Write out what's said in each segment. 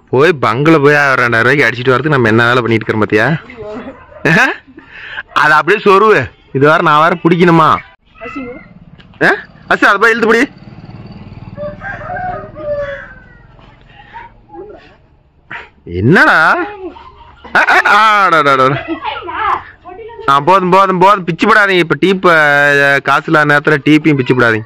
போய் பங்கள போய் ரெண்டாயிரம் ரூபாய்க்கு அடிச்சிட்டு வரதுக்கு நம்ம என்ன வேலை பண்ணிட்டு இருக்கிறோம் பாத்தியா ஆஹ்? அது அப்படியே சொருவு இது வேற நான் வேற பிடிக்கணுமா ஆ அசு அதை போய் இழுத்து பிடி என்னடா ஆ, ஆ, ஆ, அட, அட, அட. ஆ போதும் போதும் போதும் பிச்சு விடாதீங்க இப்ப டீப் காசு இல்லாத நேரத்துல டீப்பையும் பிச்சு விடாதீங்க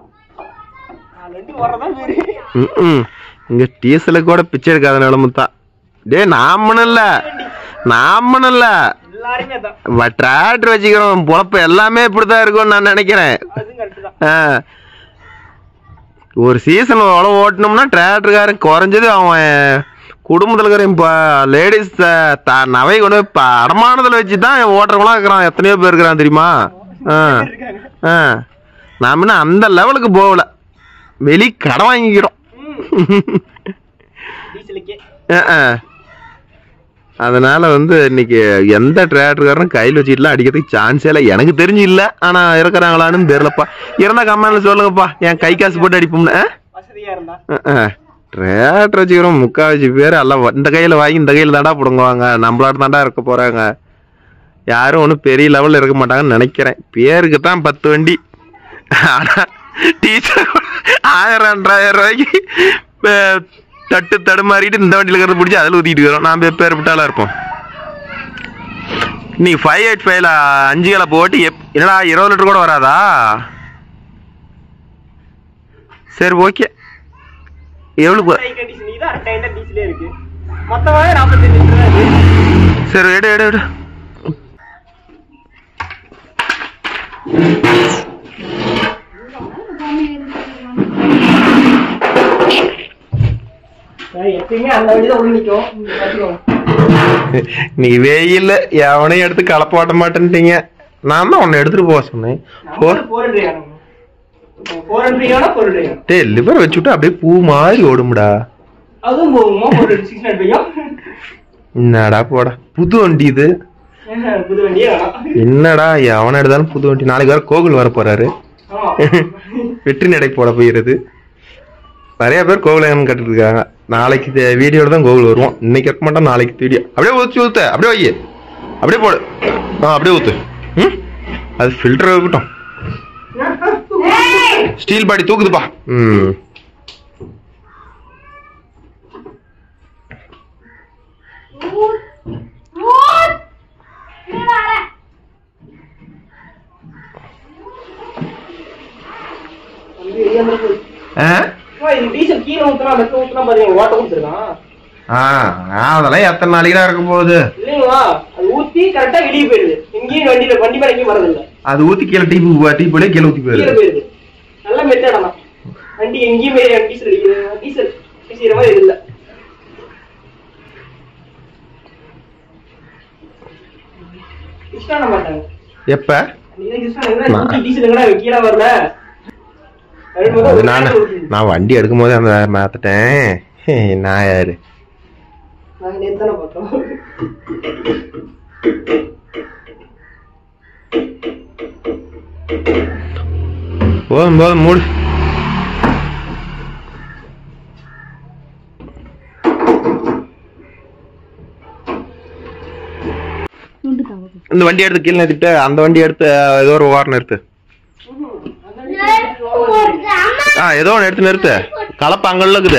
ம்ம். இங்க டீசல கூட பிச்சை எடுக்காத நிலமு தான் டேய் நாமனும் இல்ல நாமனும் இல்ல எல்லாருமே தான் டிராக்டர் வச்சுக்கிறோம் பொழப்பு எல்லாமே இப்படிதான் இருக்கும்னு நான் நினைக்கிறேன் அதுவும் கரெக்ட் தான் ஆ. ஒரு சீசன் உழவு ஓட்டணும்னா டிராக்டர்காரன் குறைஞ்சது அவன் குடும்பத்தில் இருக்கிற இப்போ லேடிஸ் நவை கொண்டு போய் ப- அடமானத்தில் வச்சு தான் ஓட்டுறவங்களாம் இருக்கிறான் எத்தனையோ பேர் இருக்கிறான் தெரியுமா ஆ இருக்காங்க ஆ நாம இன்னும் அந்த லெவலுக்கு போகல வெளி கடன் வாங்கிக்கிறோம் டீசலுக்கே ஆ, ஆ. அதனால வந்து இன்னைக்கு எந்த டிராக்டர்காரனும் கையில் வச்சுட்டுலாம் அடிக்கிறதுக்கு சான்ஸே இல்லை எனக்கு தெரிஞ்சு இல்லை ஆனால் இருக்கிறாங்களான்னு தெரியலப்பா இருந்தா கமெண்ட்ல சொல்லுங்கப்பா என் கை காசு போட்டு அடிப்போம்னு ஆ? வசதியா இருந்தா டிராக்டர் வச்சுக்கிறோம் முக்காவாசி பேர் எல்லாம் வ- இந்த கையில் வாங்கி இந்த கையில் தாண்டா பிடுங்குவாங்க நம்மளாட்ட தாண்டா இருக்க போகிறாங்க யாரும் ஒன்றும் பெரிய லெவலில் இருக்க மாட்டாங்கன்னு நினைக்கிறேன் பேருக்கு தான் பத்து வண்டி ஆனால் டீச்சர் ஆயிரம் ரெண்டாயிரம் ரூபாய்க்கு அஹ், தட்டு தடுமாறிட்டு இந்த வண்டியில் இருக்கிறத பிடிச்சி அதில் ஊற்றிட்டு இருக்கிறோம் நான் பேர் விட்டாலாம் இருப்போம் நீ ஃபைவ் எயிட் ஃபைவ்ல அஞ்சு கிலோ போட்டு எப் என்னடா இருபது லிட்டர் கூட வராதா சரி ஓகே எவ்வளோ டீசல் நீ தான் ரெண்டாயிரம் தான் டீசலே இருக்கு மொத்தமாவே நாற்பத்தஞ்சு லிட்டர் தான் இருக்கு சரி எடு எடு எடு எப்பயுமே அந்த வண்டி தான் உள்ள நிற்கும் பார்த்துக்கோங்க நீ வெயில்ல எவனையும் எடுத்து கலப்ப ஓட்ட மாட்டேன்ட்டீங்க நான் தான் உன்னை எடுத்துட்டு போக சொன்னேன் four four hundred four hundred four hundred டே லிவர் வச்சுட்டு அப்படியே பூ மாதிரி ஓடும்டா அதுவும் போகுமா ஒரு சிக்ஸ் ஹண்ட்ரட் என்னடா போடா புது வண்டி இது புது வண்டியே வேணாம் என்னடா எவனை எடுத்தாலும் புது வண்டி நாளைக்கு வேற கோகுல் வர போறாரு ஆமா வெற்றி நடை போட போயிருது நிறைய பேர் கோகுலன் கட்டிட்டு இருக்காங்க நாளைக்கு வீடியோட தான் கோகுல் வருவோம் இன்னைக்கு இருக்க மாட்டோம் நாளைக்கு வீடியோ அப்படியே ஊற்றி ஊத்து அப்படியே வை அப்படியே போடு ஆ அப்படியே ஊத்து ம் அது ஃபில்டர் இருக்கட்டும் ஸ்டீல் பாடி தூக்குதுப்பா ம் வந்து வெளியே வந்து போகுது. ஆ அம்மா, இது டீசல் கீழே ஊத்துனா மெத்த ஊத்துனா பாத்தீங்க ஓட்ட கொடுத்துருக்கான் ஆ அதெல்லாம் எத்தனை நாளைக்கு தான் இருக்க போகுது இல்லைங்களா அது ஊத்தி கரெக்டா வெளியே போயிடுது எங்கேயும் வண்டியில வண்டி மேல எங்கேயும் வரதில்ல அது ஊத்தி கீழே டீ டீ போலே கீழே ஊத்தி கீழே போயிருது போயிடுது நல்ல மெத்தட் தான் வண்டி எங்கேயுமே டீசல் அடிக்குது டீசல் செய்யற மாதிரி இல்ல யூஸ் பண்ண மாட்டாங்க எப்ப நீங்க யூஸ் பண்ணீங்கன்னா டீசல் எங்கடா கீழே வரல அப்படின்னு பார்த்தா அது ஒரு நான் நேரம் ஊத்துது. நான் வண்டி எடுக்கும் போதே அந்த மாத்துட்டேன் நான் யாரு நாங்க நேத்து தானே பார்த்தோம் போதும் போதும் மூடு இந்த வண்டி எடுத்து கீழே நிறுத்திட்டு அந்த வண்டி எடுத்து அஹ், ஏதோ ஒரு ஓரம் நிறுத்து ஆ ஏதோ ஒன்று எடுத்து நிறுத்து கலப்பு அங்கள்ள இருக்குது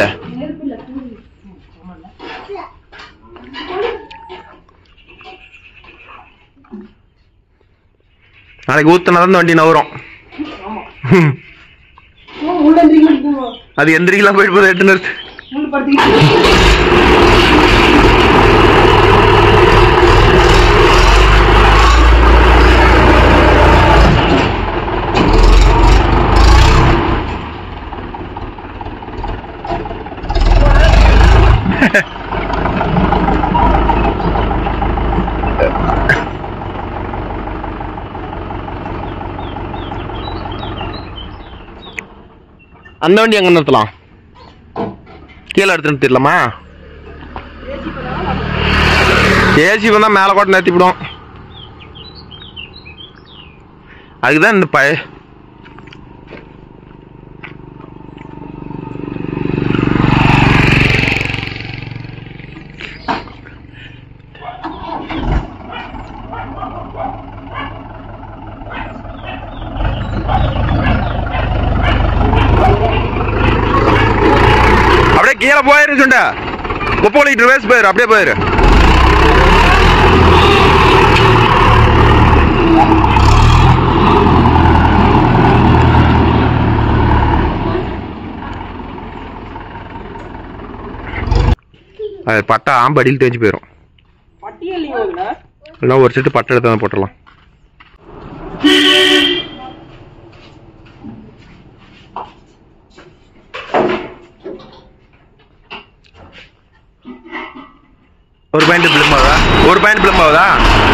நாளைக்கு ஊத்துனா தான் இந்த வண்டி நவரும் உள்ள எந்திரிக்கலாம் அது எந்திரிக்கலாம் போயிட்டு போதும் எடுத்து நிறுத்து உள்ள படுத்துக்கிட்டு அந்த வண்டி எங்க நிறுத்தலாம் கீழே எடுத்து நிறுத்திடலாமா ஏசி வந்தா மேலே கூட நிறுத்திவிடும் அதுக்குதான் இந்த பய கீழே போயிரு சுண்டா முப்பது லிட்டர் வேஸ்ட் போயிரு அப்படியே போயிரு அது பட்டா ஆம்பு அடியில் தேஞ்சு போயிடும் பட்டியல் இல்லைங்க அதுல இல்லைன்னா ஒரு செட்டு பட்டை எடுத்து வந்து போட்டுடலாம் ஒரு பாயிண்ட் பிளிம் ஆகுதா ஒரு பாயிண்ட் பிளிம் ஆகுதா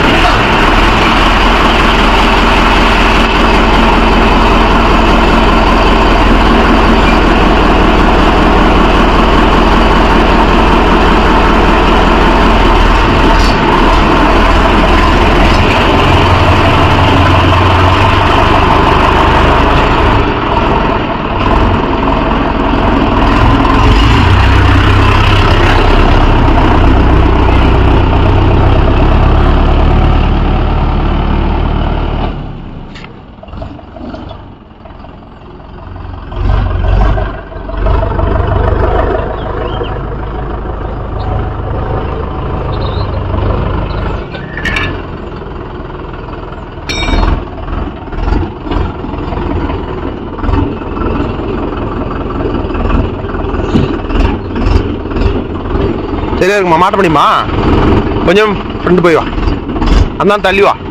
சரியா இருக்குமா மாட்ட முடியுமா கொஞ்சம் ஃப்ரெண்டு போய் வா அந்த தள்ளி வா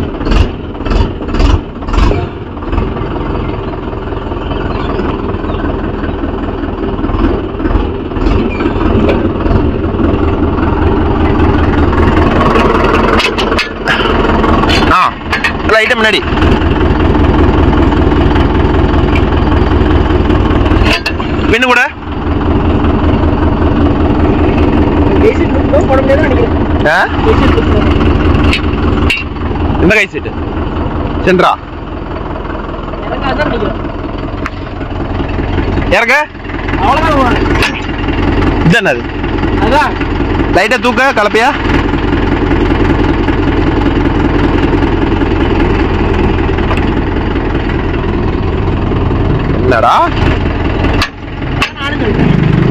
ஆ லைட்டாக முன்னாடி பின்னு கூட பேசிட்டு இருக்கும் போட முடியாது நினைக்கிறேன் ஆ பேசிட்டு இருக்கும் எந்த கை செட்டு சென்றா எனக்கு அதான் நினைக்கிறேன் இறக்க அவ்வளவுதான் இது என்னது அதான் லைட்டா தூக்க கலப்பையா என்னடா நானும் சொல்றேன்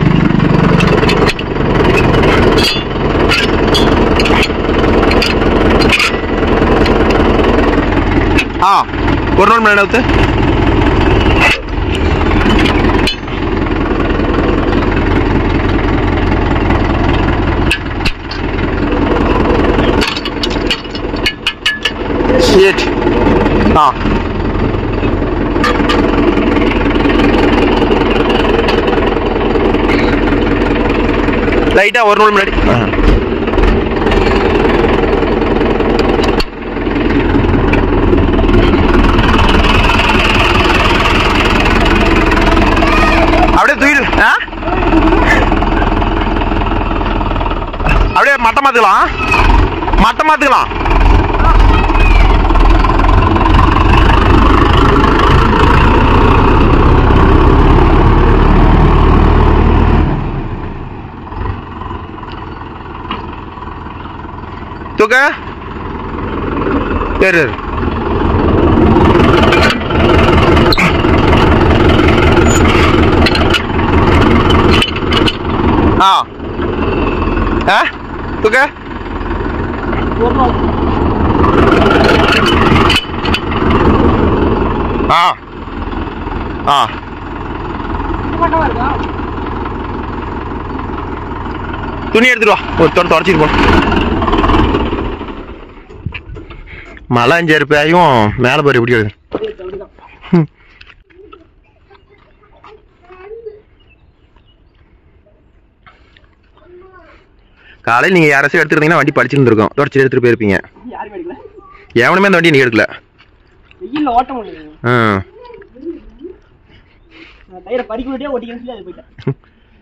ஆ ஒரு நாள் முன்னாடி ஊத்து Shit. ஆ லைட்டா ஒரு நாள் முன்னாடி அப்படியே தூக்கிடு ஆ அப்படியே மட்டம் மாத்துக்கலாம் மட்டம் மாத்துக்கலாம் தூக்க சரி சரி ஆ ஆ தூக்க ஒரு நாள் ஆ ஆ இது மட்டுமா இருக்கா துணி எடுத்துட்டு வா ஒரு தொட தொடச்சிட்டு போ மழை அஞ்சு பேயும் மேலே போய் எப்படி வருது அப்படிதான் காலையில் நீங்கள் யாராச்சும் எடுத்துக்கிட்டீங்கன்னா வண்டி படிச்சிருந்துருக்கோம் தொடச்சி எடுத்துகிட்டு போயிருப்பீங்க யாரும் எடுக்கல எவனுமே அந்த வண்டி நீங்கள் எடுக்கல வெயில்ல ஓட்ட முடியல ம் நான் டயரை பறிக்க விட்டே ஓட்டிக்கன்னு சொல்லி அது போயிட்டேன்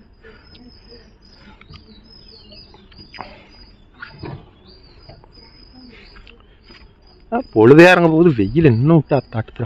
பொழுதே இறங்க போது வெயில் இன்னும் விட்டு அத்தாட்டுதுடா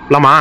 இல்லம்மா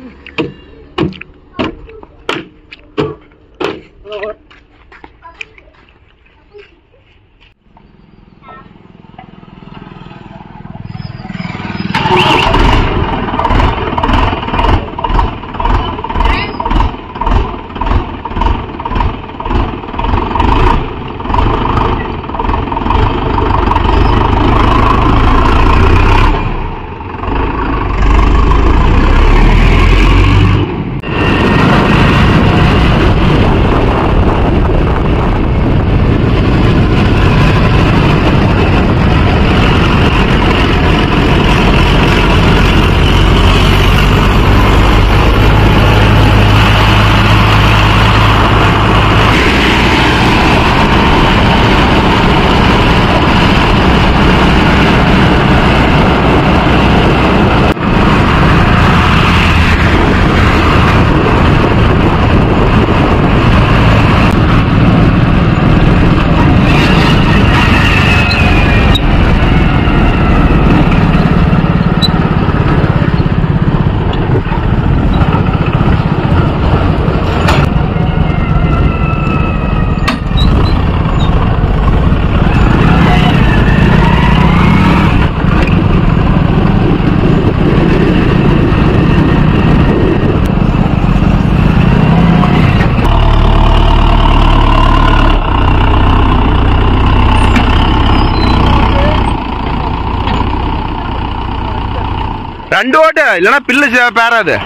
ரெண்டு ஓட்டு இல்லைன்னா பில்லு சே- பேராது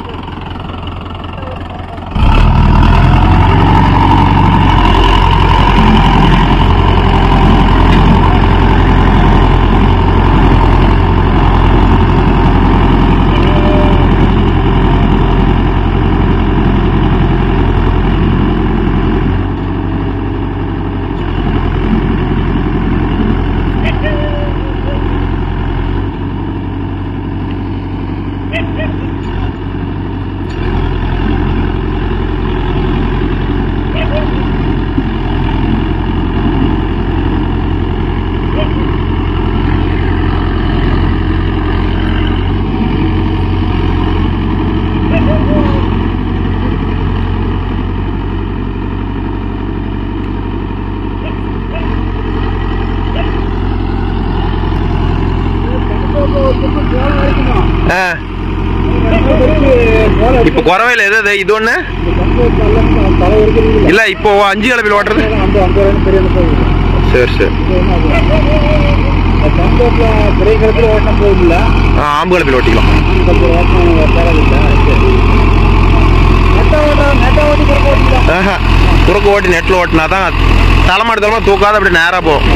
ஆ இப்போ குறவையில் எது அது? இது ஒன்று இல்லை இப்போ அஞ்சு கிளப்பில் ஓட்டுறது சரி சரி ஆ ஆம்பு கிளப்பில் ஓட்டிக்கலாம் ஆஹா குறுக்கு ஓட்டி நெட்டில் ஓட்டினா தான் தலைமாடு தலைமா தூக்காத அப்படி நேராக போகும்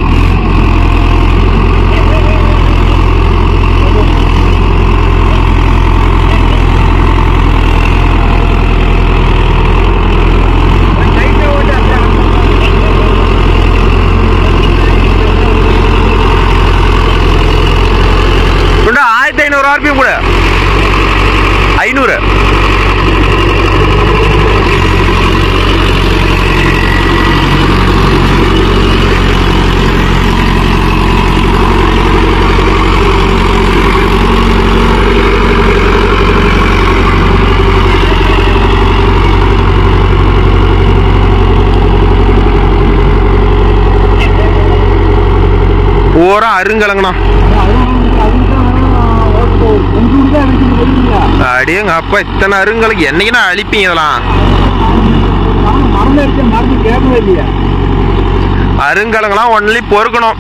கொண்டா ஆயிரத்தி ஐநூறு ஆர்பிஎம் கூட ஐநூறு பூரா அருங்கலங்கண்ணா அடியங்க அப்பா இத்தனை அருங்கலுக்கு என்னைக்குண்ணா அழிப்பீங்க இதெல்லாம் அருங்கலங்கெல்லாம் ஒன்லி பொறுக்கணும்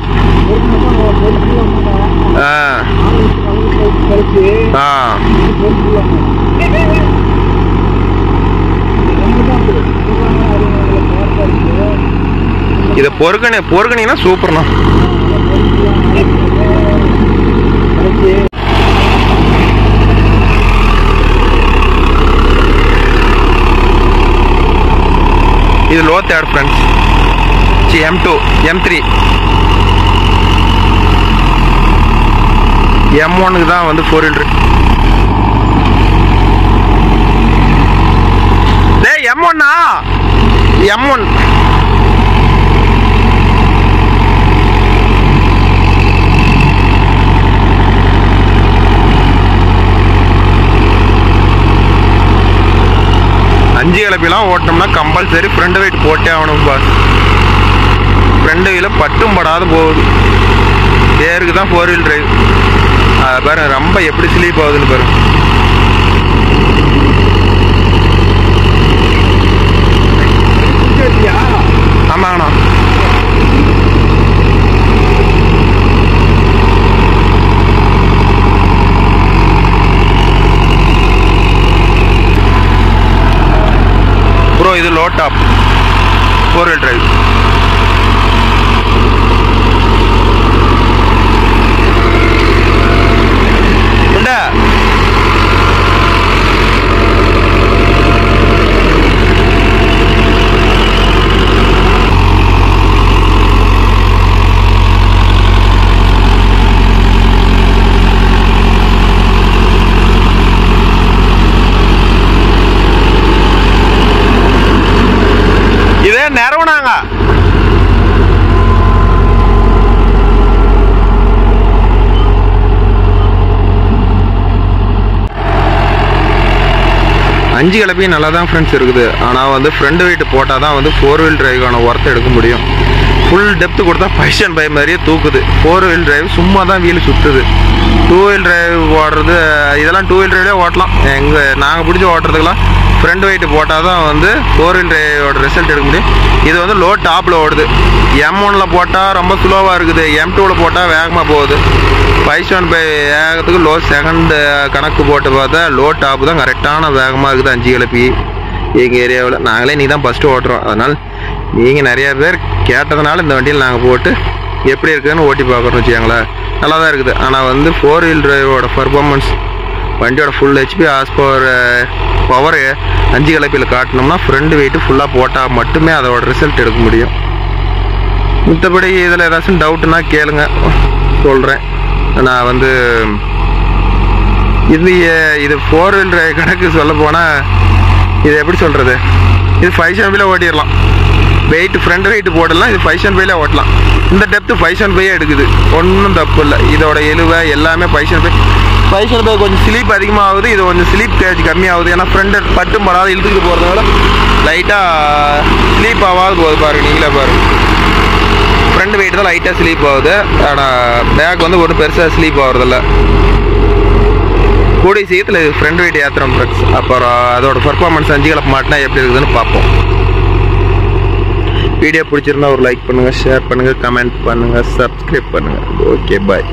ஆ ஆ இதை பொறுக்கணி பொறுக்கணிங்கன்னா சூப்பர்ண்ணா இது low third friends C M two M three M ஒனுக்கு தான் வந்து ஃபோர் ஹில்ட்ரு டேய் எம் ஒன்னா எம் ஒன் அஞ்சு கிளப்பிலாம் ஓட்டினோம்னா கம்பல்சரி ஃப்ரண்ட் வெயிட் போட்டே ஆகணும் பாஸ் ஃப்ரண்ட் வீல பட்டும் படாத போகுது பேருக்கு தான் ஃபோர் வீல் டிரைவ் அதை பாருங்க ரொம்ப எப்படி ஸ்லீப் ஆகுதுன்னு பாருங்க ஆமாங்கண்ணா ப்ரோ இது low top four wheel drive உண்டா இதே நிறவனாங்க அஞ்சு கிளப்பியும் நல்லா தான் ஃப்ரெண்ட்ஸ் இருக்குது ஆனால் வந்து ஃப்ரண்ட் வெயிட் போட்டால் தான் வந்து ஃபோர் வீல் டிரைவான ஒர்த் எடுக்க முடியும் ஃபுல் டெப்த் கொடுத்தா ஃபைஷன் பை மாதிரியே தூக்குது ஃபோர் வீல் டிரைவ் சும்மா தான் வீல் சுற்றுது டூ வீல் டிரைவ் ஓடுறது இதெல்லாம் டூ வீல் டிரைவ்லேயே ஓட்டலாம் எங்கள் நாங்கள் பிடிச்சி ஓட்டுறதுக்கெல்லாம் ஃப்ரண்ட் வெயிட் போட்டால் தான் வந்து ஃபோர் வீல் டிரைவோட ரிசல்ட் எடுக்க முடியும் இது வந்து லோ டாப்பில் ஓடுது எம் ஒனில் போட்டால் ரொம்ப ஸ்லோவாக இருக்குது எம் டூவில் போட்டால் வேகமாக போகுது ஃபைவ் செவன் பை வேகத்துக்கு லோ செகண்ட் கணக்கு போட்டு பார்த்தா லோ டாப் தான் கரெக்டான வேகமாக இருக்குது அஞ்சு கிளப்பி எங்கள் ஏரியாவில் நாங்களே நீ தான் ஃபஸ்ட்டு ஓட்டுறோம் அதனால் நீங்கள் நிறைய பேர் கேட்டதுனால இந்த வண்டியில் நாங்கள் போட்டு எப்படி இருக்குதுன்னு ஓட்டி பார்க்குறோம் வச்சுக்கோங்களேன் நல்லா தான் இருக்குது ஆனால் வந்து ஃபோர் வீல் டிரைவோட பர்ஃபார்மன்ஸ் வண்டியோட full HP as power power அஞ்சு கலப்பியில் காட்டினோம்னா ஃப்ரண்ட் வெயிட்டு ஃபுல்லாக போட்டால் மட்டுமே அதோட ரிசல்ட் எடுக்க முடியும் மற்றபடி இதில் ஏதாச்சும் டவுட்னா கேளுங்க சொல்கிறேன் நான் வந்து இது எ- இது ஃபோர் வீல் டிரைவ் கணக்கு சொல்ல போனால் இது எப்படி சொல்கிறது இது ஃபைவ் செவன் ஓட்டிடலாம் வெயிட் ஃப்ரண்ட் வெயிட் போடலாம் இது ஃபைவ் செவன் பையில் ஓட்டலாம் இந்த டெப்த்து ஃபைவ் செவன் பையே எடுக்குது ஒன்றும் தப்பு இல்லை இதோட எழுவை எல்லாமே five seven by five seven by கொஞ்சம் ஸ்லீப் அதிகமாகுது இது கொஞ்சம் ஸ்லீப் கேஜ் கம்மியாகுது ஏன்னா ஃப்ரண்ட் பட்டும் படாத இழுத்துக்கிட்டு போகிறதுனால லைட்டாக ஸ்லீப் ஆகாது போகுது பாருங்க நீங்களே பாருங்க ஃப்ரண்ட் வெயிட் தான் லைட்டாக ஸ்லீப் ஆகுது ஆனால் பேக் வந்து ஒன்றும் பெருசாக ஸ்லீப் ஆகுறதில்ல கூடிய சீக்கிரத்தில் ஃப்ரண்ட் வெயிட் ஏற்றுறோம் ஃப்ரெண்ட்ஸ் அப்புறம் அதோட பர்ஃபார்மன்ஸ் அஞ்சு கலப்பு மாட்டினா எப்படி இருக்குதுன்னு பார்ப்போம் வீடியோ பிடிச்சிருந்தா ஒரு லைக் பண்ணுங்கள் ஷேர் பண்ணுங்கள் கமெண்ட் பண்ணுங்கள் சப்ஸ்கிரைப் பண்ணுங்கள் ஓகே பாய்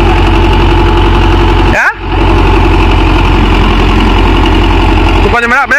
கொஞ்சம் மேடம்